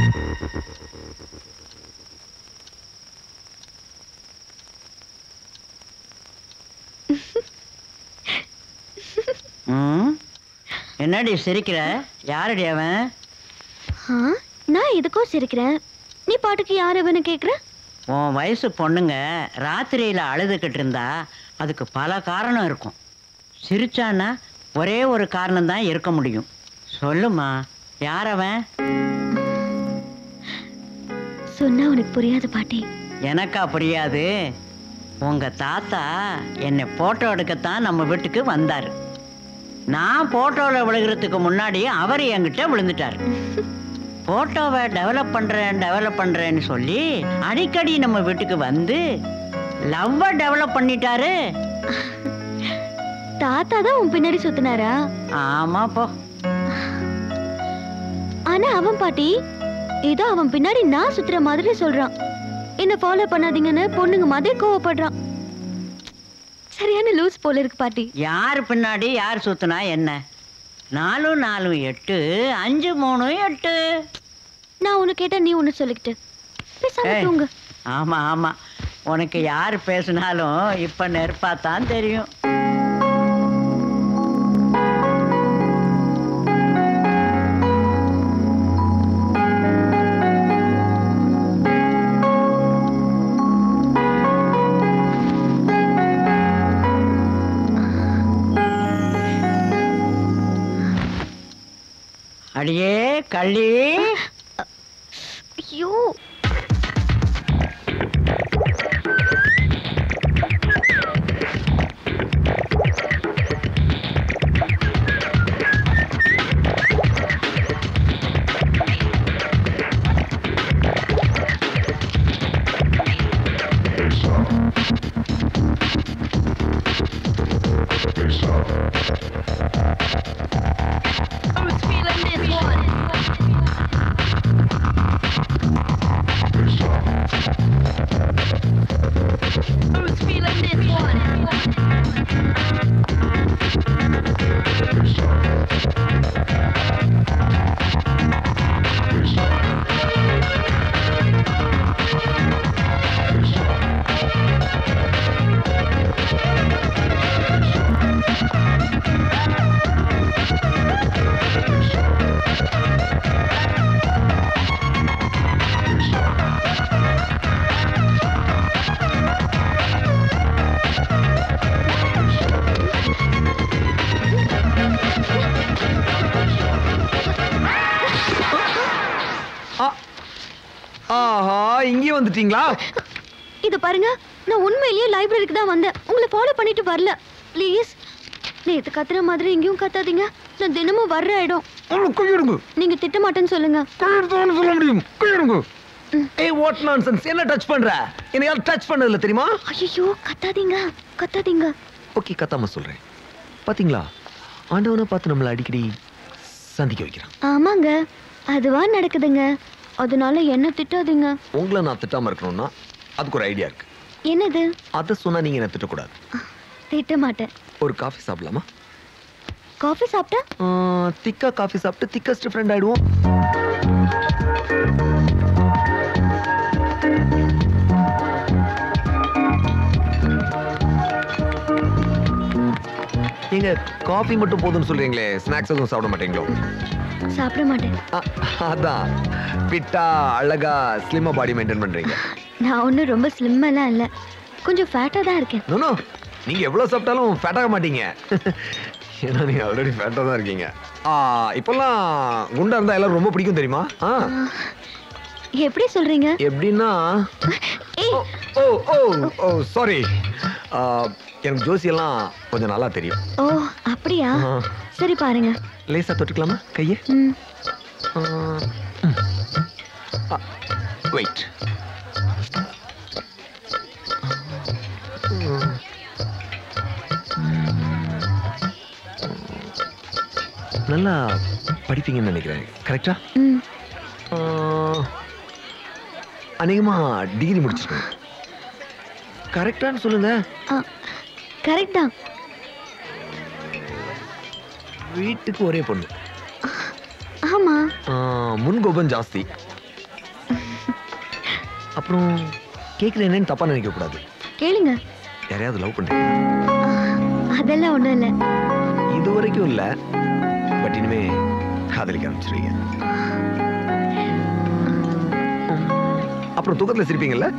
ம் என்னடி சிரிக்கிற யாரடி அவன் ஆ நான் எதுக்கோ சிரிக்கிறேன் நீ பாட்டுக்கு யார் அவனு கேக்குற உன் வயசு பொண்ணுங்க ராத்திரியில் அழுதுகிட்டு இருந்தா அதுக்கு பல காரணம் இருக்கும் சிரிச்சான்னா ஒரே ஒரு காரணம் தான் இருக்க முடியும் சொல்லுமா யார் அவன் சொன்னா உனக்கு புரியாது பாட்டி எனக்கா புரியாது உங்க தாத்தா என்னை போட்டோ எடுக்கத்தான் நம்ம வீட்டுக்கு வந்தார் நான் போட்டோவில் விழுகிறதுக்கு முன்னாடி அவர் என்கிட்ட விழுந்துட்டார் போட்டோவை டெவலப் பண்றேன் டெவலப் பண்றேன்னு சொல்லி அடிக்கடி நம்ம வீட்டுக்கு வந்து லவ்வை டெவலப் பண்ணிட்டாரு தாத்தா தான் உன் பின்னாடி சுத்தினாரா ஆமா போ ஆனா அவன் பாட்டி ஏதோ அவன் பின்னாடி நான் சுத்துற மாதிரி சொல்றான் என்ன ஃபாலோ பண்ணாதீங்கன்னு பொண்ணுங்க மாதிரி கோவப்படுறான் சரியான லூஸ் போல இருக்கு பாட்டி யார் பின்னாடி யார் சுத்துனா என்ன நாலு நாலு எட்டு அஞ்சு மூணு எட்டு நான் உன்னை கேட்டா நீ ஒண்ணு சொல்லிக்கிட்டு பேசாம ஏய். தூங்கு ஆமா ஆமா உனக்கு யார் பேசினாலும் இப்ப நெருப்பா தான் தெரியும் அடியே கள்ளி ஐயோ ஆஹா இங்கேயும் வந்துட்டீங்களா இது பாருங்க நான் உண்மையிலேயே லைப்ரரிக்கு தான் வந்தேன் உங்களை ஃபாலோ பண்ணிட்டு வரல ப்ளீஸ் நேத்து கத்துற மாதிரி எங்கேயும் கத்தாதீங்க நான் தினமும் வர்ற இடம் கையிடுங்க நீங்க திட்ட மாட்டேன்னு சொல்லுங்க கையெடுத்தான்னு சொல்ல முடியும் கையிடுங்க ஏய் வாட் நான்சென்ஸ் என்ன டச் பண்ற என்ன யாரும் டச் பண்ணதில்ல தெரியுமா ஐயோ கத்தாதீங்க கத்தாதீங்க ஓகே கத்தாம சொல்றேன் பாத்தீங்களா ஆண்டவனை பார்த்து நம்மள அடிக்கடி சந்திக்க வைக்கிறான் ஆமாங்க அதுவா நடக்குதுங்க அதனால என்ன திட்டாதீங்க உங்களை நான் திட்டாம இருக்கணும்னா அதுக்கு ஒரு ஐடியா இருக்கு என்னது அதை சொன்னா நீங்க என்ன திட்டக்கூடாது திட்ட மாட்டேன் ஒரு காஃபி சாப்பிடலாமா காஃபி சாப்பிட்டா ஆ, திக்கா காஃபி சாப்பிட்டு திக்கஸ்ட் ஃப்ரெண்ட் ஆயிடுவோம் நீங்க காஃபி மட்டும் போதும்னு சொல்றீங்களே ஸ்நாக்ஸ் எதுவும் சாப்பிட மாட்டீங்களோ சாப்பிட மாட்டேன் அ, அதான் ஃபிட்டா அழகா ஸ்லிம்மா பாடி மெயின்டைன் பண்றீங்க நான் ஒன்றும் ரொம்ப ஸ்லிம்மெல்லாம் இல்லை கொஞ்சம் ஃபேட்டாக தான் இருக்கேன் நோ நீங்க எவ்வளவு சாப்பிட்டாலும் ஃபேட் ஆக மாட்டீங்க ஏன்னா நீங்க ஆல்ரெடி ஃபேட்டா தான் இருக்கீங்க ஆ இப்பெல்லாம் குண்டா இருந்தா எல்லாரும் ரொம்ப பிடிக்கும் தெரியுமா ஆ எப்படி சொல்றீங்க எப்படின்னா ஏய் ஓ ஓ ஓ சாரி எனக்கு ஜோசியெல்லாம் கொஞ்சம் நல்லா தெரியும் ஓ அப்படியா ஆ. சரி பாருங்க லேசா தொட்டுக்கலாமா கையை ம் வெயிட் நல்லா படிப்பீங்கன்னு நினைக்கிறேன் கரெக்டா ம் அநேகமா டிகிரி முடிச்சிருக்கேன் கரெக்டான்னு சொல்லுங்க ஆ கரெக்ட் தான் வீட்டுக்கு ஒரே பொண்ணு ஆமா ஆ, முன்கோபம் ஜாஸ்தி அப்புறம் கேட்குற என்னன்னு தப்பா நினைக்க கூடாது கேளுங்க யாரையாவது லவ் பண்றீங்க அதெல்லாம் ஒண்ணும் இல்ல இது வரைக்கும் இல்ல பட் இனிமே காதலிக்க ஆரம்பிச்சிருவீங்க அப்புறம் தூக்கத்துல சிரிப்பீங்கல்ல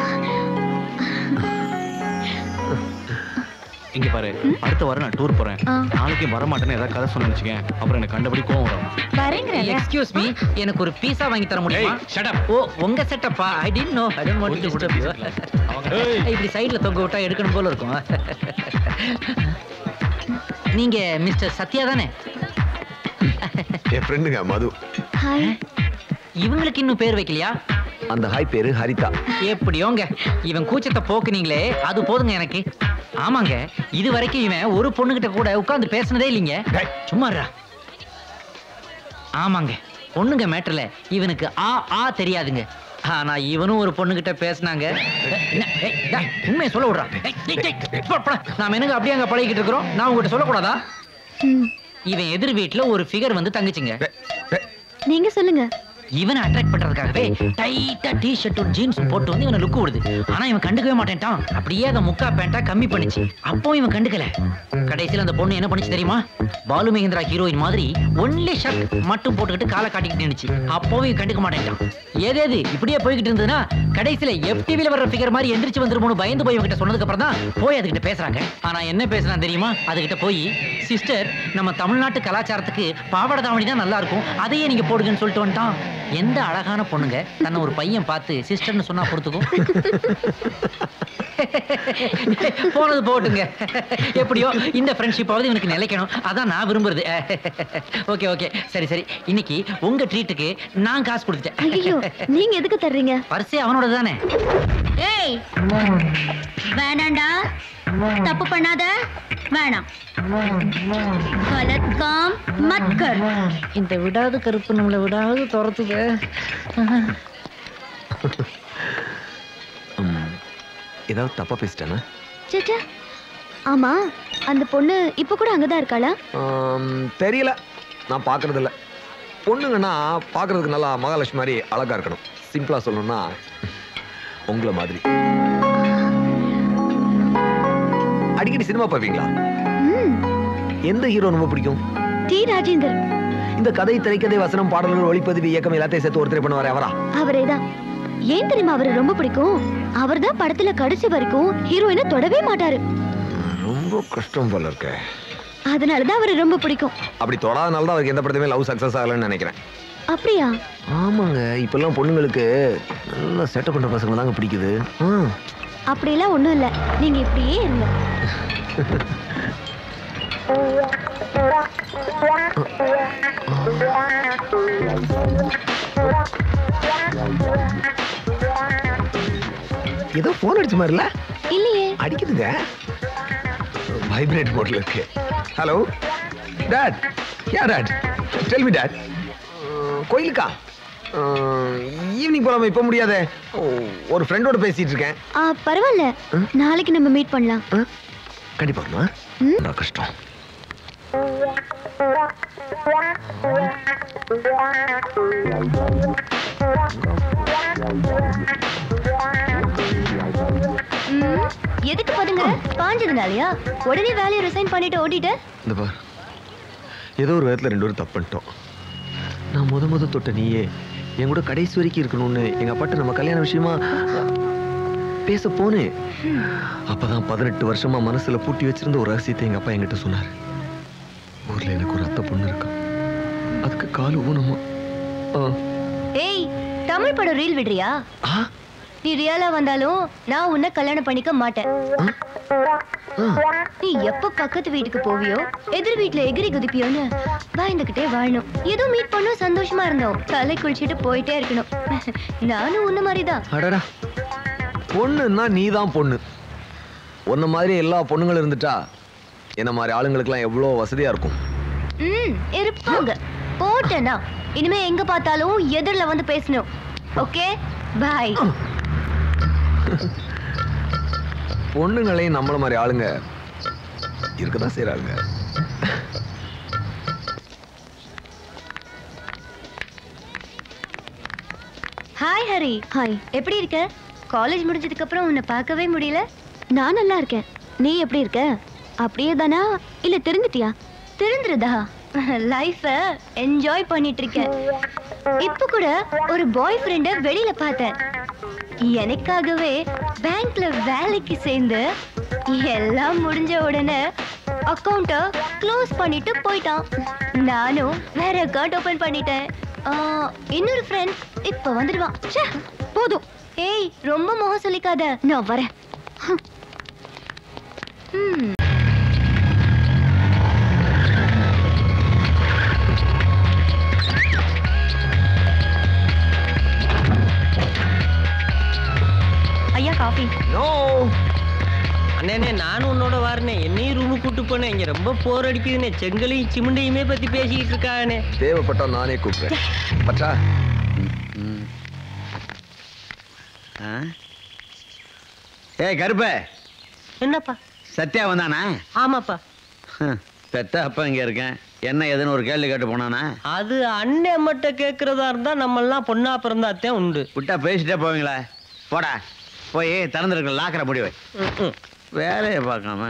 இங்க பாரு அடுத்த வாரம் நான் டூர் போறேன் ஆ. நாளைக்கு வர மாட்டேன்னு ஏதாவது கதை சொன்னு வச்சுக்கேன் அப்புறம் எனக்கு கண்டபடி கோவம் வரும் வரேங்கிறல எக்ஸ்கியூஸ் மீ எனக்கு ஒரு பீஸா வாங்கி தர முடியுமா ஏய், shut up. ஓ உங்க செட்டப்பா I did no I don't want to கொஞ்சம் கூட டிஸ்டர்ப் யூ பேசல. அவங்க- ஏய். இப்படி சைடுல தொங்க விட்டா எடுக்கணும் போல இருக்கும் நீங்க மிஸ்டர் சத்யா தானே என் ஃப்ரெண்டுங்க மது ஹாய் இவங்களுக்கு இன்னும் பேர் வைக்கலையா அந்த ஹாய் பேரு ஹரிதா எப்படியோங்க இவன் கூச்சத்தை போக்குனீங்களே அது போதுங்க எனக்கு ஆமாங்க இது வரைக்கும் இவன் ஒரு பொண்ணுகிட்ட கூட உட்கார்ந்து பேசினதே இல்லைங்க டேய். சும்மா இருடா. ஆமாங்க பொண்ணுங்க மேட்டர்ல இவனுக்கு ஆ ஆ தெரியாதுங்க ஆனா இவனும் ஒரு பொண்ணுகிட்ட பேசினாங்க உண்மையை சொல்ல விடுறான் டேய், டேய், டேய், போ, போடா. நாம என்னங்க அப்படியே அங்க பழகிட்டு இருக்கிறோம் நான் உங்ககிட்ட சொல்லக்கூடாதா ம், இவன் எதிர் வீட்டுல ஒரு ஃபிகர் வந்து தங்குச்சுங்க டேய், டேய். நீங்க சொல்லுங்க இவனை அட்ராக்ட் பண்றதுக்காகவே டைட்டா டி ஷர்ட்டும் ஜீன்ஸ் போட்டு வந்து இவனை லுக்கு விடுது ஆனா இவன் கண்டுக்கவே மாட்டேன்ட்டான் அப்படியே அந்த முக்கா பேண்டா கம்மி பண்ணிச்சு அப்போ இவன் கண்டுக்கல கடைசியில அந்த பொண்ணு என்ன பண்ணுச்சு தெரியுமா பாலு மகேந்திரா ஹீரோயின் மாதிரி ஒன்லி ஷர்ட் மட்டும் போட்டுக்கிட்டு காலை காட்டிக்கிட்டு நின்னுச்சு அப்பவும் இவன் கண்டுக்க மாட்டேன்ட்டான் ஏதேது இப்படியே போய்கிட்டு இருந்ததுன்னா கடைசியில எஃப்டிவில வர்ற ஃபிகர் மாதிரி எந்திரிச்சு வந்துருமோனு பயந்து போய் இவங்கிட்ட சொன்னதுக்கு அப்புறம் தான் போய் அதுகிட்ட பேசுறாங்க ஆனா என்ன பேசுறான் தெரியுமா அதுகிட்ட போய் சிஸ்டர் நம்ம தமிழ்நாட்டு கலாச்சாரத்துக்கு பாவாடை தாவணி தான் நல்லா இருக்கும் அதையே நீங்க போடுங்கன்னு சொல்லிட்டு வந்துட்டான் எந்த அழகான பொண்ணுங்க தன்னை ஒரு பையன் பார்த்து சிஸ்டர்னு சொன்னா பொறுத்துக்கும் போனது போட்டுங்க எப்படியோ இந்த ஃப்ரெண்ட்ஷிப்பாவது இவனுக்கு நிலைக்கணும் அதான் நான் விரும்புறது ஓகே ஓகே சரி சரி இன்னைக்கு உங்க ட்ரீட்டுக்கு நான் காசு கொடுத்துட்டேன் ஐயோ நீங்க எதுக்கு தர்றீங்க பரிசே அவனோட தானே ஏய் வேணாண்டா தப்பு பண்ணாத வேணாம் கலத்காம் மத் கர் இந்த விடாது கருப்பு நம்மளை விடாது துரத்துது ம், ஏதாவது தப்பா பேசிட்டேனா சேச்சா ஆமா அந்த பொண்ணு இப்ப கூட அங்கதான் இருக்காளா ஆம், தெரியல நான் பார்க்கறது இல்ல பொண்ணுங்கன்னா பார்க்கறதுக்கு நல்லா மகாலட்சுமி மாதிரி அழகா இருக்கணும் சிம்பிளா சொல்லணும்னா உங்களை மாதிரி அடிக்கடி சினிமா பார்ப்பீங்களா ம் எந்த ஹீரோ ரொம்ப பிடிக்கும் டி ராஜேந்தர் இந்த கதை திரைக்கதை வசனம் பாடல்கள் ஒளிப்பதிவு இயக்கம் எல்லாத்தையும் சேர்த்து ஒருத்தரை பண்ணுவார் அவரா அவரேதான் ஏன் தெரியுமா அவரை ரொம்ப பிடிக்கும் அவர்தான் படத்துல கடைசி வரைக்கும் ஹீரோயினை தொடவே மாட்டாரு ரொம்ப கஷ்டம் போல இருக்க அதனாலதான் அவரை ரொம்ப பிடிக்கும் அப்படி தொடாதனால தான் அவருக்கு எந்த படத்தையுமே லவ் சக்சஸ் ஆகலன்னு நினைக்கிறேன் அப்படியா ஆமாங்க இப்பெல்லாம் பொண்ணுங்களுக்கு நல்லா செட்டப் பண்ற பசங்க தாங்க பிடிக்குது ஆ. அப்படியெல்லாம் ஒண்ணும் இல்ல நீங்க இப்படியே இருங்க ஏதோ போன் அடிச்ச மாதிரில இல்லையே அடிக்குதுங்க வைப்ரேட் மோட்ல இருக்கு hello dad yeah dad tell me dad கோயிலுக்கா ஈவினிங் போலாமா இப்போ முடியாதே ஓ, ஒரு ஃப்ரெண்டோட பேசிட்டு இருக்கேன் ஆ பரவாயில்ல நாளைக்கு நம்ம மீட் பண்ணலாம் ஆ? கண்டிப்பா வருமா ம். ரொம்ப கஷ்டம் ம், எதுக்கு பதுங்க பாஞ்சதுனாலயா உடனே வேலையை ரிசைன் பண்ணிட்டு ஓடிட்ட இந்த பார் ஏதோ ஒரு விதத்துல ரெண்டு பேரும் தப்பு பண்ணிட்டோம் நான் முத முத தொட்ட நீயே என் கூட கடைசி வரைக்கும் இருக்கணும்னு எங்க அப்பாட்ட நம்ம கல்யாண விஷயமா பேச போனேன் அப்பதான் பதினெட்டு வருஷமா மனசுல பூட்டி வச்சிருந்த ஒரு ரகசியத்தை எங்க அப்பா என்கிட்ட சொன்னார் ஊர்ல எனக்கு ஒரு அத்தை பொண்ணு இருக்கா அதுக்கு காலு ஊனமா ஆ. ஏய் தமிழ் படம் ரீல் விடுறியா ஆ? நீ ரியலா வந்தாலும் நான் உன்னை கல்யாணம் பண்ணிக்க மாட்டேன் ஆ. நீ எப்ப பக்கத்து வீட்டுக்கு போவியோ எதிர் வீட்ல எகிரி குதிப்பியோன்னு பயந்துகிட்டே வாழணும் ஏதோ மீட் பண்ணோம் சந்தோஷமா இருந்தோம் தலை குளிச்சுட்டு போயிட்டே இருக்கணும் நானும் உன்ன மாதிரிதான் அடடா பொண்ணுன்னா நீ தான் பொண்ணு உன்ன மாதிரி எல்லா பொண்ணுங்களும் இருந்துட்டா என்ன மாதிரி ஆளுங்களுக்கெல்லாம் எவ்வளோ வசதியா இருக்கும் ம் இருப்பாங்க போட்டேனா இனிமே எங்க பார்த்தாலும் எதிரில் வந்து பேசணும் ஓகே பாய் பொண்ணுங்களையும் நம்மள மாதிரி ஆளுங்க இருக்கதான் செய்றாங்க ஹாய் ஹரி ஹாய் எப்படி இருக்க காலேஜ் முடிஞ்சதுக்கு அப்புறம் உன்னை பார்க்கவே முடியல நான் நல்லா இருக்கேன் நீ எப்படி இருக்க அப்படியே தானா இல்ல திருந்துட்டியா திருந்துறதா லைஃப என்ஜாய் பண்ணிட்டு இருக்கேன் இப்ப கூட ஒரு பாய் ஃப்ரெண்ட வெளியில பார்த்தேன் எனக்காகவே பேங்க்ல வேலைக்கு சேர்ந்து எல்லாம் முடிஞ்ச உடனே அக்கௌண்ட்டை க்ளோஸ் பண்ணிட்டு போயிட்டான் நானும் வேற அக்கௌண்ட் ஓபன் பண்ணிட்டேன் ஆ, இன்னொரு ஃப்ரெண்ட் இப்ப வந்துடுவான் ச்சே, போதும் ஏய் ரொம்ப முகம் சொல்லிக்காத நான் வரேன் ஹம். ம் ஐயா காஃபி நோ அண்ணே நானும் உன்னோட வரனே என்னையும் ரூமு கூட்டு போனேன் இங்க ரொம்ப போர் அடிக்குதுண்ணே செங்கலையும் சிமெண்டையுமே பத்தி பேசிக்கிட்டு இருக்கானே தேவைப்பட்டா நானே கூப்பிடுறேன் பச்சா ஏய் கருப்ப என்னப்பா சத்யா வந்தானா ஆமாப்பா ஹம், பெத்த அப்பா இங்க இருக்கேன் என்ன ஏதுன்னு ஒரு கேள்வி கேட்டு போனானா அது அண்ணன் மட்டும் கேட்கறதா இருந்தா நம்ம எல்லாம் பொண்ணா பிறந்தாத்தான் உண்டு விட்டா பேசிட்டே போவீங்களா போடா போய் திறந்துருக்க லாக்கிற முடிவை ம், ம். வேலையை பார்க்காம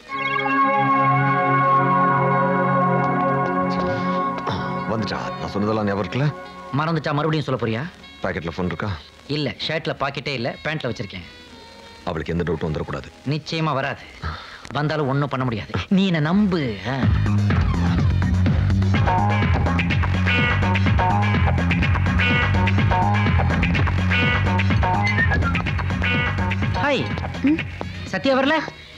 வந்துட்டா நான் சொன்னதெல்லாம் ஞாபகம் இருக்குல்ல மறந்துட்டா மறுபடியும் சொல்ல போறியா பாக்கெட்ல ஃபோன் இருக்கா இல்ல ஷர்ட்ல பாக்கெட்டே இல்ல பேண்ட்ல வச்சிருக்கேன் அவளுக்கு எந்த டவுட்டும் வந்துடக்கூடாது நிச்சயமா வராது வந்தாலும் ஒண்ணும் பண்ண முடியாது நீ என்ன நம்பு ஆ. ஹாய் சத்யா வரல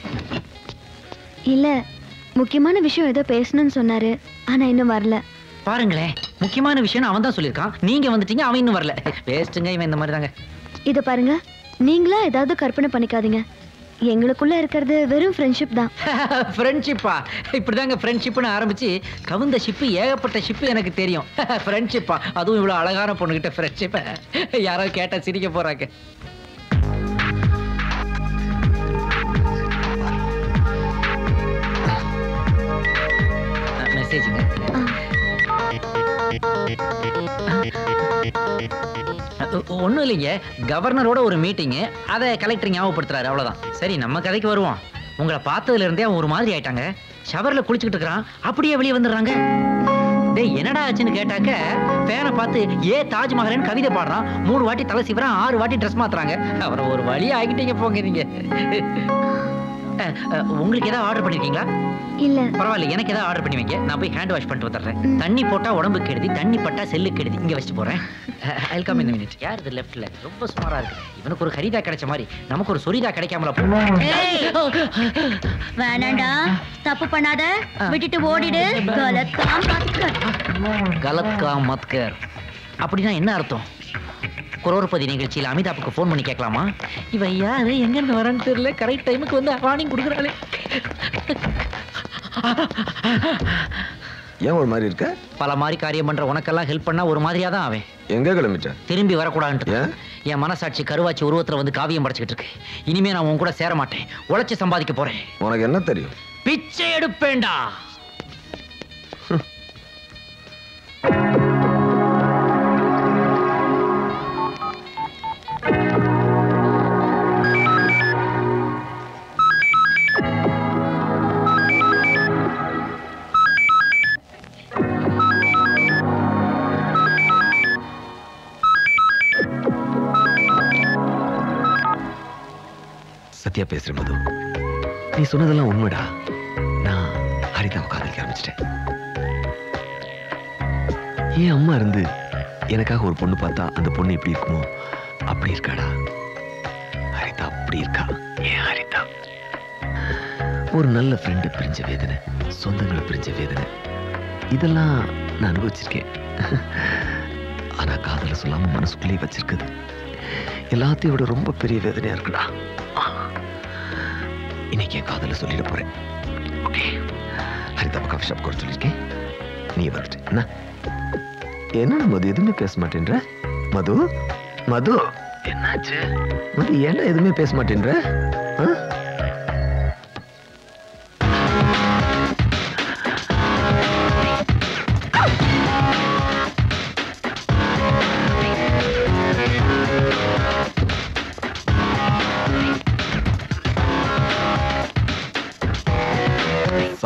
இல்ல முக்கியமான விஷயம் ஏதோ பேசணும்னு சொன்னாரு ஆனா இன்னும் வரல பாருங்களேன் முக்கியமான விஷயம் அவன் தான் சொல்லியிருக்கான் நீங்க வந்துட்டீங்க அவன் இன்னும் வரல வேஸ்ட்டுங்க இவன் இந்த மாதிரி தாங்க இத பாருங்க நீங்களா ஏதாவது கற்பனை பண்ணிக்காதீங்க எங்களுக்குள்ள இருக்கிறது வெறும் ஃப்ரெண்ட்ஷிப் தான் ஃப்ரெண்ட்ஷிப்பா இப்படிதாங்க ஃப்ரெண்ட்ஷிப்னு ஆரம்பிச்சு கவுந்த ஷிப்பு ஏகப்பட்ட ஷிப்பு எனக்கு தெரியும் ஃப்ரெண்ட்ஷிப்பா அதுவும் இவ்வளோ அழகான பொண்ணுகிட்ட ஃப்ரெண்ட்ஷிப்பை யாராவது கேட்டா சிரிக்க போறாங்க மெசேஜுங்க ஒன்றும் இல்லைங்க கவர்னரோட ஒரு மீட்டிங்கு அதை கலெக்டர் ஞாபகப்படுத்துறாரு அவ்வளோதான் சரி நம்ம கதைக்கு வருவோம் உங்களை பார்த்ததுல இருந்தே அவன் ஒரு மாதிரி ஆயிட்டாங்க ஷவர்ல குளிச்சுக்கிட்டு இருக்கிறான் அப்படியே வெளியே வந்துடுறாங்க டேய் என்னடா ஆச்சுன்னு கேட்டாக்க ஃபேனை பார்த்து ஏ தாஜ்மஹல்னு கவிதை பாடுறான் மூணு வாட்டி தலை சிவரான் ஆறு வாட்டி ட்ரெஸ் மாத்துறாங்க அவரை ஒரு வழி ஆகிட்டீங்க போங்க நீங்க அஹ், அஹ், உங்களுக்கு ஏதாவது ஆர்டர் பண்ணிருக்கீங்களா இல்ல பரவாயில்ல எனக்கு ஏதாவது ஆர்டர் பண்ணி வைங்க நான் போய் ஹேண்ட் வாஷ் பண்ணிட்டு வந்துடுறேன் தண்ணி போட்டா உடம்பு கெடுதி தண்ணி பட்டா செல்லு கெடுதி இங்க வச்சுட்டு போறேன் ஐ கம் இந்த மினிட் யார் இது லெஃப்ட்ல ரொம்ப சுமாரா இருக்கு இவனுக்கு ஒரு ஹரிதா கிடைச்ச மாதிரி நமக்கு ஒரு சொரிதா கிடைக்காமல போ ஏய், வேணாண்டா தப்பு பண்ணாத விட்டுட்டு ஓடிடு கலக்காம பார்த்துக்க. கலத்கா மத்கர் அப்படின்னா என்ன அர்த்தம் குரோர்பதி நிகழ்ச்சியில் அமிதாப்புக்கு ஃபோன் பண்ணி கேட்கலாமா இவன் யாரு எங்கேருந்து வரான்னு தெரியல கரெக்ட் டைமுக்கு வந்து வார்னிங் கொடுக்குறாளே ஏன் ஒரு மாதிரி இருக்க பல மாதிரி காரியம் பண்ற உனக்கெல்லாம் ஹெல்ப் பண்ணா ஒரு மாதிரியா தான் அவன் எங்க கிளம்பிட்ட திரும்பி வரக்கூடாதுன்ட்டு ஏன் என் மனசாட்சி கருவாச்சி உருவத்துல வந்து காவியம் படைச்சுக்கிட்டு இருக்கு இனிமே நான் உன் கூட சேர மாட்டேன் உழைச்சு சம்பாதிக்க போறேன் உனக்கு என்ன தெரியும் பிச்சை எடுப்பேன்டா சத்யா பேசுற மது நீ சொன்னதெல்லாம் உண்மைடா நான் ஹரிதாவை காதலிக்க ஆரம்பிச்சிட்டேன் என் அம்மா இருந்து எனக்காக ஒரு பொண்ணு பார்த்தா அந்த பொண்ணு எப்படி இருக்குமோ அப்படி இருக்காடா ஹரிதா அப்படி இருக்கா ஏன் ஹரிதா ஒரு நல்ல ஃப்ரெண்டு பிரிஞ்ச வேதனை சொந்தங்களை பிரிஞ்ச வேதனை இதெல்லாம் நான் அனுபவிச்சிருக்கேன் ஆனா காதல சொல்லாம மனசுக்குள்ளேயே வச்சிருக்குது எல்லாத்தையும் விட ரொம்ப பெரிய வேதனையா இருக்குடா இன்னைக்கு என் காதல சொல்லிட போறேன் ஓகே ஹரிதா காஃபி ஷாப் கூட சொல்லியிருக்கேன் நீ வந்துட்டு என்ன என்ன மது எதுவுமே பேச மாட்டேன்ற மது மது என்னாச்சு மது ஏன்டா எதுவுமே பேச மாட்டேன்ற ஆ?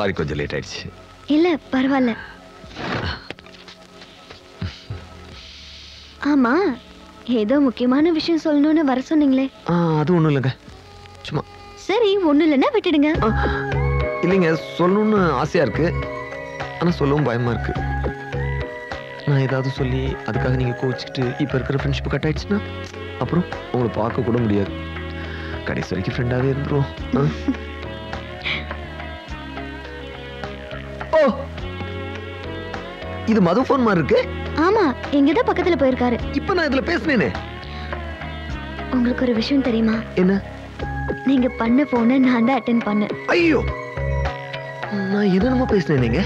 சாரி கொஞ்சம் லேட் ஆயிடுச்சு இல்ல பரவாயில்ல ஆமா ஏதோ முக்கியமான விஷயம் சொல்லணும்னு வர சொன்னீங்களே ஆ அது ஒன்றும் இல்லைங்க சும்மா சரி ஒண்ணும் இல்லைன்னா விட்டுடுங்க ஆ, இல்லைங்க சொல்லணும்னு ஆசையா இருக்கு ஆனா சொல்லவும் பயமா இருக்கு நான் ஏதாவது சொல்லி அதுக்காக நீங்க கோச்சிக்கிட்டு இப்ப இருக்கிற ஃப்ரெண்ட்ஷிப் கட் ஆயிடுச்சுன்னா அப்புறம் உங்களை பார்க்க கூட முடியாது கடைசி வரைக்கும் ஃப்ரெண்டாவே இருந்துருவோம் ஆ? ஓ இது மது ஃபோன் மாதிரி இருக்கு ஆமா எங்கதான் பக்கத்துல போயிருக்காரு இப்ப நான் இதுல பேசினேனே உங்களுக்கு ஒரு விஷயம் தெரியுமா என்ன நீங்க பண்ண போன நான் தான் அட்டென்ட் பண்ணேன் ஐயோ நான் என்னென்னமோ பேசினேன் நீங்க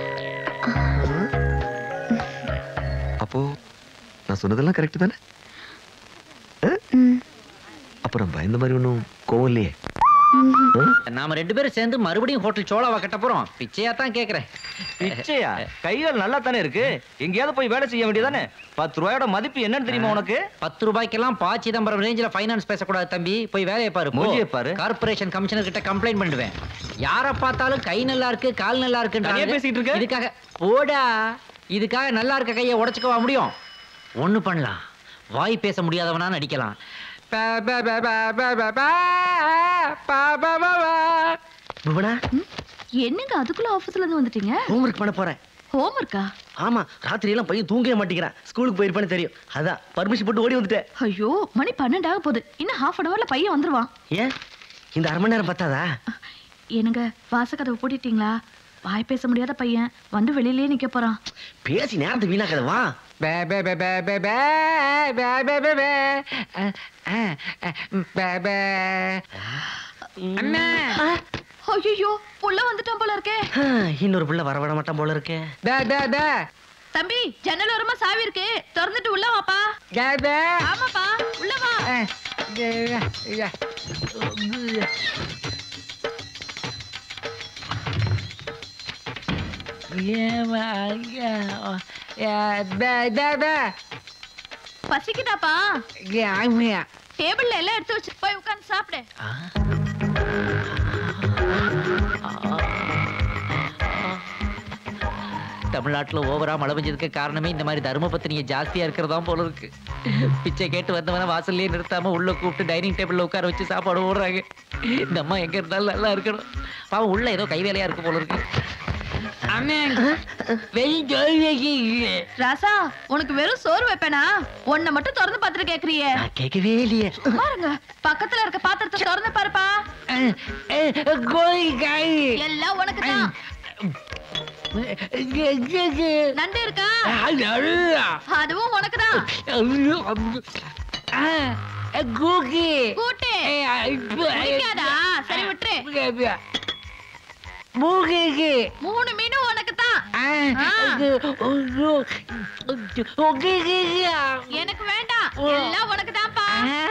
அப்போ நான் சொன்னதெல்லாம் கரெக்ட் தானே ம், அப்போ நான் பயந்த மாதிரி ஒன்றும் கோவம் இல்லையே ம். ஆ? நாம ரெண்டு பேரும் சேர்ந்து மறுபடியும் ஹோட்டல் சோழாவா கட்ட போறோம் பிச்சையா தான் கேக்குறேன் பிச்சையா கைகள் நல்லா தானே இருக்கு எங்கேயாவது போய் வேலை செய்ய வேண்டியதானே பத்து ரூபாயோட மதிப்பு என்னன்னு தெரியுமா உனக்கு பத்து ரூபாய்க்கெல்லாம் பா சிதம்பரம் ரேஞ்சில ஃபைனான்ஸ் பேசக்கூடாது தம்பி போய் வேலையை பாரு போ. மூஞ்சியை பாரு. கார்ப்பரேஷன் கமிஷனர் கிட்ட கம்ப்ளைண்ட் பண்ணுவேன் யாரை பார்த்தாலும் கை நல்லா இருக்கு கால் நல்லா தனியா இருக்கு பேசிட்டு இருக்க? இதுக்காக போடா இதுக்காக நல்லா இருக்க கையை உடைச்சுக்கவா முடியும் ஒண்ணு பண்ணலாம் வாய் பேச முடியாதவனா நடிக்கலாம் பா, பா, பா, பா, பா, பா, பா, பா, பா, பா, பா. புவனா என்னங்க அதுக்குள்ள ஆபீஸ்ல இருந்து வந்துட்டீங்க ஹோம்ஒர்க் பண்ண போறேன் ஹோம் இருக்கா ஆமா ராத்திரி எல்லாம் பையன் தூங்கவே மாட்டேங்கிறான் ஸ்கூலுக்கு போயிருப்பான்னு தெரியும் அதான் பர்மிஷன் போட்டு ஓடி வந்துட்டேன் ஐயோ மணி பன்னெண்டு ஆக போகுது இன்னும் ஹாஃப் அன் ஹவர்ல பையன் வந்துருவான் ஏன் இந்த அரை மணி நேரம் பத்தாதா என்னங்க வாசக்கதவை பூட்டிட்டீங்களா வாய் பேச முடியாத பையன் வந்து வெளியிலேயே நிக்க போறான் பேசி நேரத்தை வீணாக்காத வா பே, பே, பே, பே, பே, பே, பே, பே, பே, பே. அஹ், அஹ், அஹ், பே, பே. அண்ணா ஐயோ உள்ள வந்துட்டான் போல இருக்கே ஆ, இன்னொரு புள்ள வரவிட மாட்டான் போல இருக்கே பே, பே, பே. தம்பி ஜன்னல் ஓரமா சாவி இருக்கு திறந்துட்டு உள்ள வாப்பா பே, பே. ஆமாப்பா உள்ள வா அஹ், யா, யா, யா. ஏம்மா, யா, யா, பே, பே, பே. பசிக்குதாப்பா யா, யா. டேபிள்ல எல்லாம் எடுத்து வச்சு போய் உட்கார்ந்து சாப்பிடு தமிழ்நாட்டுல ஓவரா மழை பெஞ்சதுக்கு காரணமே இந்த மாதிரி தர்ம பத்தினிங்க ஜாஸ்தியா இருக்கிறதா போல இருக்கு பிச்சை கேட்டு வந்தவன வாசல்லயே நிறுத்தாம உள்ள கூப்பிட்டு டைனிங் டேபிள்ல உட்கார வச்சு சாப்பாடு போடுறாங்க இந்த அம்மா எங்க இருந்தாலும் நல்லா இருக்கணும் பாவம் உள்ள ஏதோ கை வேலையா இருக்கு போல இருக்கு அண்ணே வெறி ஜோய் வைக்கிறீங்க ராசா உனக்கு வெறும் சோறு வைப்பேனா உன்னை மட்டும் திறந்து பார்த்துட்டு கேக்குறியே நான் கேட்கவே இல்லையே பாருங்க பக்கத்துல இருக்க பாத்திரத்தை திறந்து பாருப்பா கோழி காய் எல்லாம் உனக்கு தான் நண்டு இருக்கா அதுவும் உனக்கு தான் கூக்கி கூட்டு பிடிக்காதா சரி விட்டுரு மூக்கிக்கு மூணு மீனும் உனக்கு தான் எனக்கு வேண்டாம் எல்லாம் உனக்கு தான்ப்பா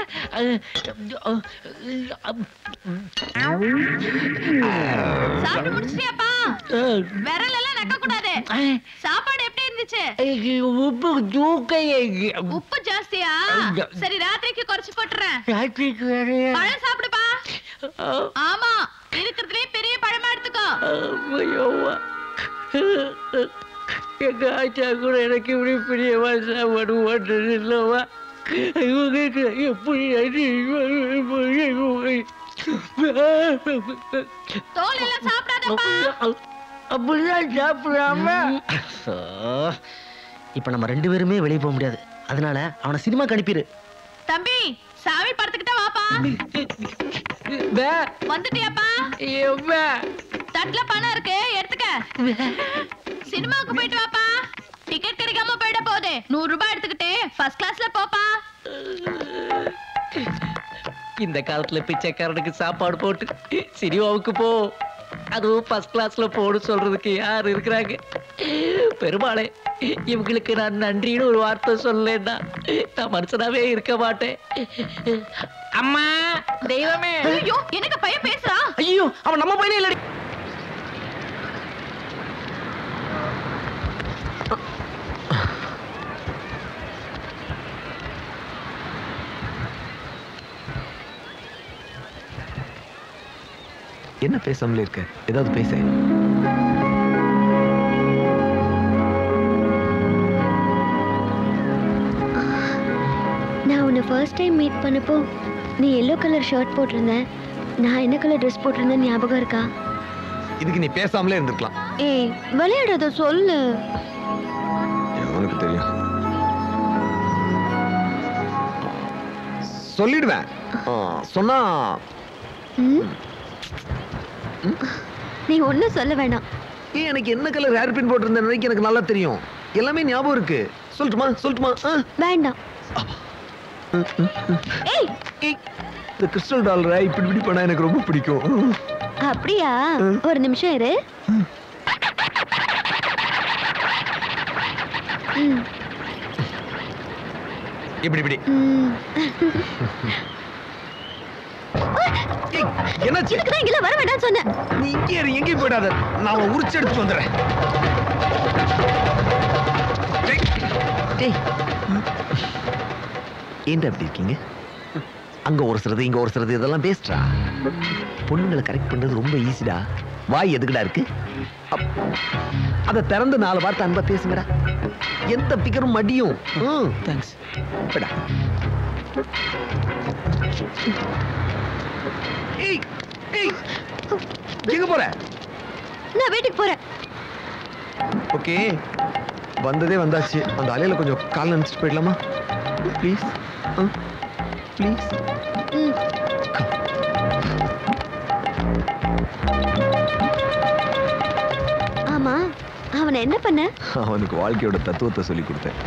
சாப்பிட்டு முடிச்சிட்டியாப்பா விரல் எல்லாம் நக்க கூடாது சாப்பாடு எப்படி இருந்துச்சு உப்பு தூக்க உப்பு ஜாஸ்தியா சரி ராத்திரிக்கு குறைச்சு போட்டுறேன் ராத்திரிக்கு வேற பழம் சாப்பிடுப்பா ஆமா இருக்கிறதுலயே பெரிய பழமா எடுத்துக்கோ ஐயோவா எங்க ஆச்சா கூட எனக்கு இப்படி பிரியமா சாப்பாடு ஓட்டுறது இல்லவா இவங்க எப்படி தோல் எல்லாம் சாப்பிடாதப்பா அப்படிதான் சாப்பிடாம இப்ப நம்ம ரெண்டு பேருமே வெளியே போக முடியாது அதனால அவனை சினிமாக்கு அனுப்பிடு தம்பி சாமி படத்துக்கிட்ட வாப்பா வந்துட்டியாப்பா தட்டுல பணம் இருக்கு எடுத்துக்க சினிமாவுக்கு போயிட்டு வாப்பா டிக்கெட் கிடைக்காம போயிட போகுது நூறு ரூபாய் எடுத்துக்கிட்டு ஃபர்ஸ்ட் கிளாஸ்ல போப்பா இந்த காலத்துல பிச்சைக்காரனுக்கு சாப்பாடு போட்டு சினிமாவுக்கு போ அதுவும் ஃபர்ஸ்ட் கிளாஸ்ல போடு சொல்றதுக்கு யார் இருக்கிறாங்க பெருமாளே இவங்களுக்கு நான் நன்றின்னு ஒரு வார்த்தை சொல்லலைன்னா நான் மனுஷனாவே இருக்க மாட்டேன் அம்மா தெய்வமே ஐயோ எனக்கு பையன் பேசுறான் ஐயோ அவன் நம்ம பையனே இல்லடி என்ன பேசாமலே இருக்க ஏதாவது பேச நான் உன்னை ஃபர்ஸ்ட் டைம் மீட் பண்ணப்போ நீ எல்லோ கலர் ஷர்ட் போட்டிருந்தேன் நான் என்ன கலர் ட்ரெஸ் போட்டிருந்தேன் ஞாபகம் இருக்கா இதுக்கு நீ பேசாமலே இருந்திருக்கலாம் ஏய் விளையாடாத சொல்லு உனக்கு தெரியும் சொல்லிடுவேன் ஆ, சொன்னா ம்? நீ ஒன்றும் சொல்ல வேணாம் ஏய் எனக்கு என்ன கலர் ஹேர் பின் போட்டிருந்தேன் வரைக்கும் எனக்கு நல்லா தெரியும் எல்லாமே ஞாபகம் இருக்கு சொல்லட்டுமா சொல்லட்டுமா ஆ? வேண்டாம் ஏய் ஏய், இந்த கிறிஸ்டல் டாலரை இப்படி இப்படி பண்ணா எனக்கு ரொம்ப பிடிக்கும் அப்படியா ஒரு நிமிஷம் இரு ம், இப்படி இப்படி ம். ஏய், என்னாச்சு இதுக்கு தான் இங்கெல்லாம் வர வேண்டாம்னு சொன்னேன் நீ இங்கே இரு எங்கேயும் போயிடாத நான் உன்னை உரிச்சு எடுத்துட்டு வந்துடுறேன் டேய், டேய். ஏன்டா அப்படி இருக்கீங்க அங்க ஒரு சிறது இங்க ஒரு சிறது இதெல்லாம் பேசுறா பொண்ணுங்களை கரெக்ட் பண்றது ரொம்ப ஈஸிடா வாய் எதுக்குடா இருக்கு அப்- அத திறந்து நாலு வார்த்தை அன்பா பேசுங்கடா எந்த பிக்கரும் மடியும் தேங்க்ஸ் ஏய் ஏய் எங்க போற நான் வீட்டுக்கு போறேன் ஓகே வந்ததே வந்தாச்சு அந்த அலையில கொஞ்சம் கால் நினைச்சிட்டு போயிடலாமா ப்ளீஸ் ப்ளீஸ் ம். ஆமா அவனை என்ன பண்ண அவனுக்கு வாழ்க்கையோட தத்துவத்தை சொல்லி கொடுத்தேன்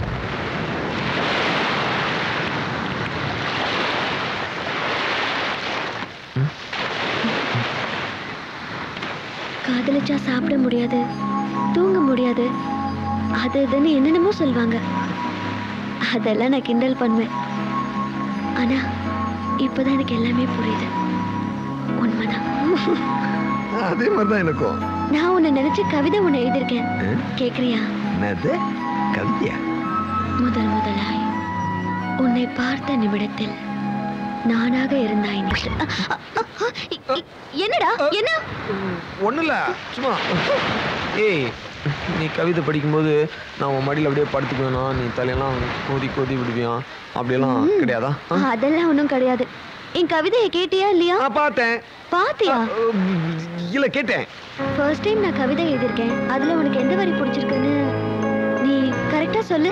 காதலிச்சா சாப்பிட முடியாது தூங்க முடியாது அது இதுன்னு என்னென்னமோ சொல்லுவாங்க அதெல்லாம் நான் கிண்டல் பண்ணுவேன் ஆனா இப்போதான் எனக்கு எல்லாமே புரியுது உண்மைதான் அதே மாதிரி தான் எனக்கும் நான் உன்னை நினைச்சு கவிதை ஒண்ணு எழுதியிருக்கேன் ஆ? கேக்குறியா என்னது கவிதையா முதல் முதலாய் உன்னை பார்த்த நிமிடத்தில் நானாக இருந்தாய் நின்று. அ, அ, அ, அ, இ- இ- என்னடா என்ன ஒண்ணும் இல்ல சும்மா ஏய் நீ கவிதை படிக்கும்போது நான் உன் மடியில் அப்படியே படுத்துக்குவேனா நீ தலையெல்லாம் கோதி கோதி விடுவியான் அப்படியெல்லாம் கிடையாதா ஆ? அதெல்லாம் ஒண்ணும் கிடையாது என் கவிதையை கேட்டியா இல்லையா ஆ, பார்த்தேன் பாத்தியா உம், இல்ல கேட்டேன் ஃபர்ஸ்ட் டைம் நான் கவிதை எழுதியிருக்கேன் அதுல உனக்கு எந்த வரி பிடிச்சிருக்குன்னு நீ கரெக்டா சொல்லு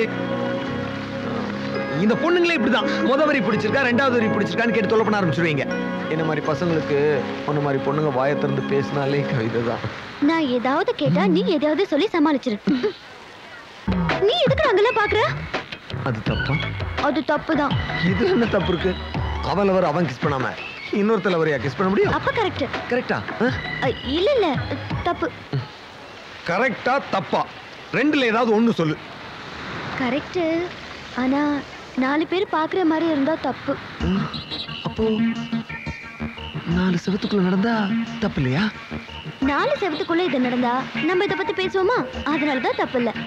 இந்த பொண்ணுங்களே இப்படிதான் முத வரி பிடிச்சிருக்கா ரெண்டாவது வரி பிடிச்சிருக்கான்னு கேட்டு தொலை பண்ண ஆரம்பிச்சிருவீங்க என்ன மாதிரி பசங்களுக்கு ஒன்ன மாதிரி பொண்ணுங்க வாயை திறந்து பேசினாலே கவிதை தான் நான் ஏதாவது கேட்டா நீ எதையாவது சொல்லி சமாளிச்சிரு நீ எதுக்கு அங்கெல்லாம் பாக்குற அது தப்பா அது தப்புதான் இது என்ன தப்பு இருக்கு அவன் லவர் அவன் கிஸ் பண்ணாம இன்னொருத்த லவரையா கிஸ் பண்ண முடியும் அப்ப கரெக்ட் கரெக்டா இல்ல இல்ல தப்பு கரெக்டா தப்பா ரெண்டுல ஏதாவது ஒண்ணு சொல்லு கரெக்ட் ஆனா நாலு பேர் பாக்குற மாதிரி இருந்தா தப்பு அப்போ நாலு செவத்துக்குள்ள நடந்தா தப்பு இல்லையா நாலு செவத்துக்குள்ள இது நடந்தா நம்ம இத பத்தி பேசுவோமா அதனாலதான் தப்பு இல்ல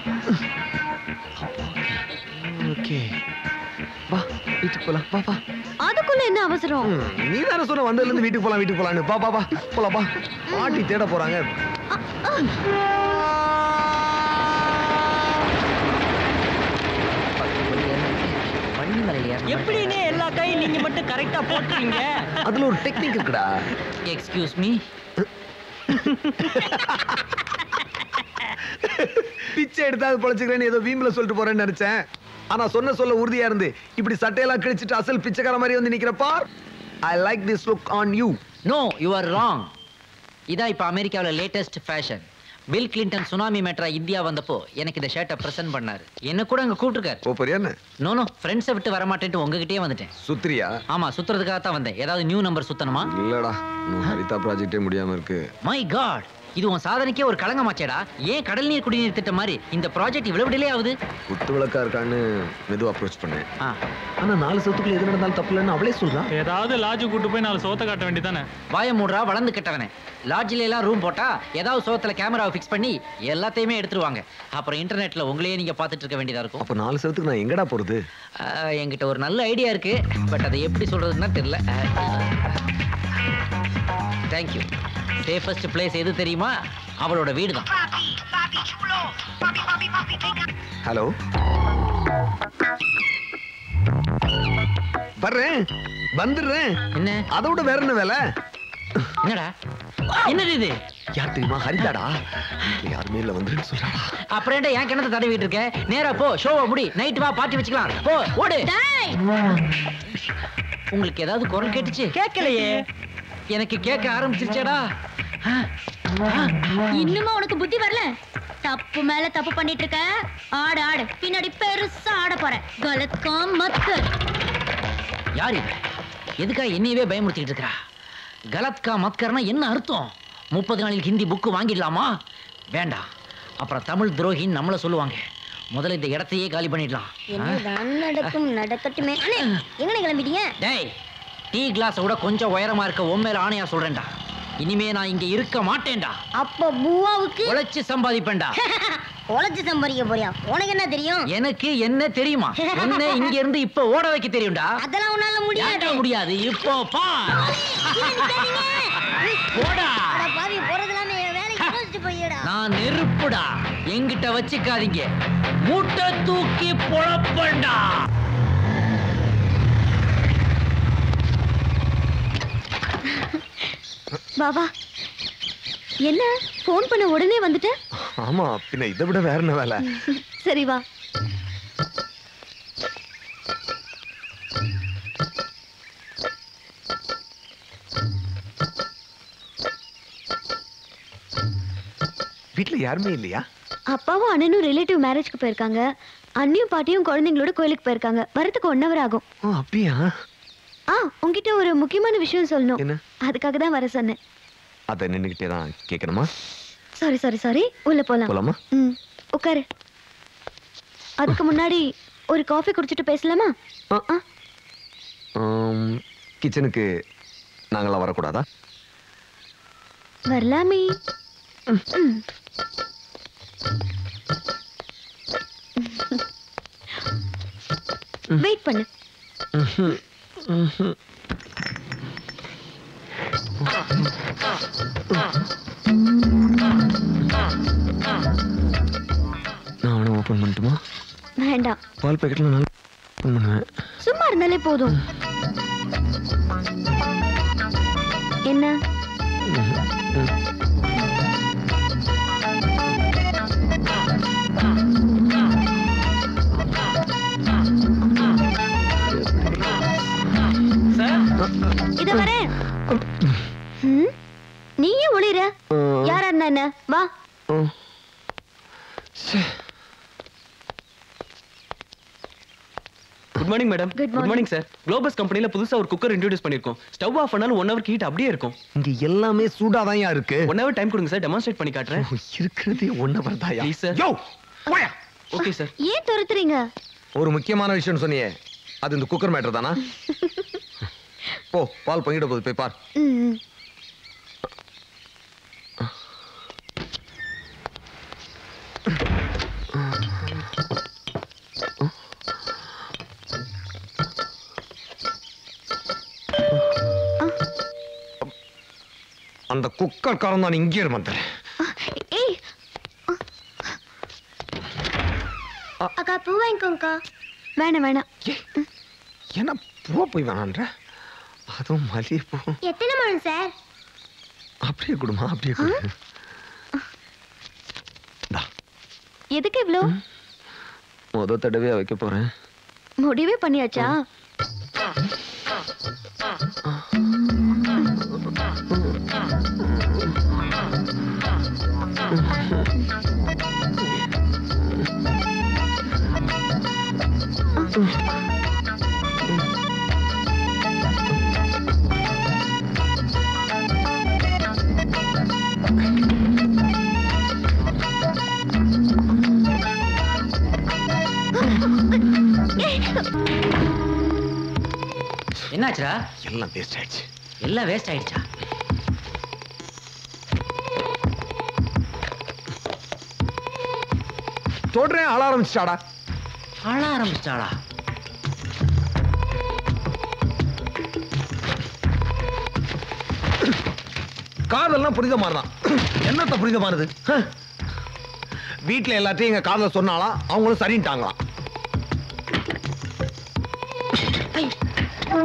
ஓகே வா வீட்டுக்கு போலாம் வா வா அதுக்குள்ள என்ன அவசரம் ம், நீ தானே சொன்ன வந்ததுல இருந்து வீட்டுக்கு போலாம் வீட்டுக்கு போலான்னு பா பா பா போலாம் பா பாட்டி தேட போறாங்க வண்டி மேல ஏறணும். எப்படின்னு எல்லா காயும் நீங்க மட்டும் கரெக்டா போட்டுறீங்க அதுல ஒரு டெக்னிக் இருக்குடா எக்ஸ்கியூஸ் மீ பிச்சை எடுத்தாது பொழைச்சுக்கிறேன்னு ஏதோ வீம்புல சொல்லிட்டு போறேன்னு நினைச்சேன் ஆனா சொன்ன சொல்ல உறுதியா இருந்து இப்படி சட்டையெல்லாம் கிழிச்சிட்டு அசல் பிச்சைக்கார மாதிரி வந்து நிக்கிறப்பா I like this look on you no you are wrong இதான் இப்போ அமெரிக்காவில் latest fashion Bill Clinton tsunami மேட்ரா இந்தியா வந்தப்போ எனக்கு இந்த ஷர்ட்டை ப்ரெசென்ட் பண்ணாரு என்ன கூட அங்கே கூப்பிட்டுருக்காரு ஓ போறியான்னு நோ நோ ஃப்ரெண்ட்ஸை விட்டு வரமாட்டேன்ட்டு உங்ககிட்டயே வந்துட்டேன் சுத்திரியா ஆமா சுத்துறதுக்காக தான் வந்தேன் ஏதாவது நியூ நம்பர் சுத்தணுமா இல்லடா இன்னும் ஹரிதா ப்ராஜெக்டே முடியாம இருக்கு மை காட் இது உன் சாதனைக்கே ஒரு களங்கமாச்சேடா ஏன் கடல் நீர் குடிநீர் திட்டம் மாதிரி இந்த ப்ராஜெக்ட் இவ்வளவு டிலே ஆகுது குத்து விளக்கா இருக்கான்னு மெதுவா அப்ரோச் பண்ணேன் ஆ ஆனா நாலு சத்துக்குள்ள எது நடந்தாலும் தப்பு இல்லைன்னு அவளே சொல்றான் ஏதாவது லாட்ஜு கூட்டு போய் நாலு சோத்த காட்ட வேண்டியதானே வாய மூடுறா வளர்ந்து கெட்டவனே லாட்ஜில எல்லாம் ரூம் போட்டா ஏதாவது சோத்துல கேமராவை ஃபிக்ஸ் பண்ணி எல்லாத்தையுமே எடுத்துருவாங்க அப்புறம் இன்டர்நெட்ல உங்களையே நீங்க பார்த்துட்டு இருக்க வேண்டியதா இருக்கும் அப்ப நாலு சத்துக்கு நான் எங்கடா போறது ஆஹ், என்கிட்ட ஒரு நல்ல ஐடியா இருக்கு பட் அதை எப்படி சொல்றதுன்னா தெரியல தேங்க்யூ சேஃபஸ்ட் பிளேஸ் எது தெரியுமா அவளோட வீடு தான் ஹலோ வர்றேன் வந்துடுறேன் என்ன அதை விட வேற என்ன வேலை என்னடா என்னது இது யார் தெரியுமா ஹரிதாடா வீட்டுல யாருமே இல்ல வந்துருன்னு சொல்றாடா அப்புறம் ஏன்டா என் கிணத்தை தடவிட்டு இருக்க நேரா போ ஷோவை முடி நைட் வா பார்ட்டி வச்சுக்கலாம் போ ஓடு டேய் உங்களுக்கு ஏதாவது குரல் கேட்டுச்சு கேட்கலையே எனக்கு கேட்க ஆரம்பிச்சிருச்சேடா ஆ, ஆ. இன்னுமா உனக்கு புத்தி வரல தப்பு மேல தப்பு பண்ணிட்டு இருக்க ஆடு ஆடு பின்னாடி பெருசா ஆட போற கலக்கம் மத்து யார் இவ எதுக்கா என்னையவே பயமுறுத்திட்டு இருக்கா கலத்கா மத்கர்னா என்ன அர்த்தம் முப்பது நாளில் ஹிந்தி புக்கு வாங்கிடலாமா வேண்டாம் அப்புறம் தமிழ் துரோகின்னு நம்மள சொல்லுவாங்க முதல்ல இந்த இடத்தையே காலி பண்ணிடலாம் ஆ? என்னதான் நடக்கும் நடக்கட்டுமே அண்ணே எங்கன கிளம்பிட்டீங்க டேய் டீ கிளாஸை விட கொஞ்சம் உயரமா இருக்க உன் மேல ஆணையா சொல்றேன்டா இனிமே நான் இங்க இருக்க மாட்டேன்டா அப்ப பூவாவுக்கு உழைச்சு சம்பாதிப்பேன்டா உழைச்சு சம்பாதிக்க போறியா உனக்கு என்ன தெரியும் எனக்கு என்ன தெரியுமா உன்னை இங்க இருந்து இப்ப ஓட வைக்க தெரியும்டா அதெல்லாம் உன்னால முடியாது ஏன்டா முடியாது இப்போ பா போடா அட பாவி போறதுலாம் என் வேலைக்கு யோசிச்சு போயிடா நான் நெருப்புடா எங்கிட்ட வச்சுக்காதீங்க மூட்டை தூக்கி பொழப்பண்டா பாபா என்ன ஃபோன் பண்ண உடனே வந்துட்ட ஆமா பின்ன இதை விட வேற என்ன வேலை சரி வா வீட்டுல யாருமே இல்லையா அப்பாவும் அண்ணனும் ரிலேட்டிவ் மேரேஜ்க்கு போயிருக்காங்க அண்ணியும் பாட்டியும் குழந்தைங்களோட கோயிலுக்கு போயிருக்காங்க வரதுக்கு ஒன் ஹவர் ஆகும் ஓ அப்படியா ஆ உங்ககிட்ட ஒரு முக்கியமான விஷயம் சொல்லணும் என்ன அதுக்காக தான் வர சொன்னேன் அதை நின்னுகிட்டே தான் கேட்கணுமா சாரி சாரி சாரி உள்ள போலாம் போலாமா ம் உட்காரு அதுக்கு முன்னாடி ஒரு காஃபி குடிச்சிட்டு பேசலாமா ஆ ஆம், கிச்சனுக்கு நாங்களாம் வரக்கூடாதா வரலாமே ம். வெயிட் பண்ணு நான் அவனை ஓப்பன் பண்ணட்டுமா வேண்டாம் பால் பேக்கெட்ல நான் ஓப்பன் பண்ணுவேன் சும்மா இருந்தாலே போதும் என்ன இத வரேன் ம்? நீ ஏன் ஒளிர யாரா இருந்தா என்ன வா good morning madam Good good morning sir Globus கம்பெனில புதுசா ஒரு குக்கர் இன்ட்ரோடியூஸ் பண்ணிருக்கோம் ஸ்டவ் ஆஃப் பண்ணாலும் ஒன் ஹவர் ஹீட் அப்படியே இருக்கும் இங்க எல்லாமே சூடாதான் இருக்கு ஒன் ஹவர் டைம் கொடுங்க சார் டெமான்ஸ்ட்ரேட் பண்ணி காட்டுறேன் இருக்கிறதே ஒன்ன வரதாயா Please, sir. யோ போயா ஓகே சார் ஏன் துரத்துறீங்க ஒரு முக்கியமான விஷயம் சொன்னியே அது இந்த குக்கர் மேட்டர் தானா போ பால் பொங்கிட போகுது போய் பார் ம், ம். அந்த குக்கர் காரம் தான் இங்கே இருந்தேன் ஏய் அக்கா பூ வாங்கிக்கோங்கக்கா வேணாம் வேணாம் என்ன பூ போய் வேணான்ற அதுவும் மல்லிகை பூ எத்தனை மணி சார் அப்படியே கொடுமா அப்படியே கொடு எதுக்கு இவ்ளோ முத தடவையா வைக்க போறேன் முடிவே பண்ணியாச்சா என்னாச்சுடா எல்லாம் வேஸ்ட் ஆயிடுச்சு எல்லாம் வேஸ்ட் ஆயிடுச்சா தொடுறேன் அழ ஆரம்பிச்சிட்டாடா அழ ஆரம்பிச்சிட்டாளா காதல்லாம் புனிதமானதான் என்னத்த புனிதமானது ஹ? வீட்ல எல்லாத்தையும் எங்க காதல சொன்னாலாம் அவங்களும் சரின்ட்டாங்களாம்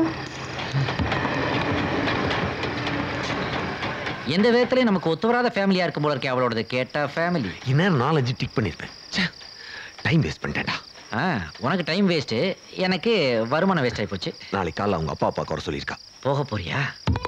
எந்த விதத்துலயும் நமக்கு ஒத்து வராத ஃபேமிலியா இருக்கும் போல இருக்கே அவளோடது கேட்ட ஃபேமிலி இந்நேரம் நாலஞ்சு டிக் பண்ணியிருப்பேன் டைம் வேஸ்ட் பண்ணிட்டேன்டா ஆ உனக்கு டைம் வேஸ்ட்டு எனக்கு வருமானம் வேஸ்ட் ஆகி போச்சு நாளைக்கு காலைல அவங்க அப்பா அப்பா குறை சொல்லியிருக்கா போக போறியா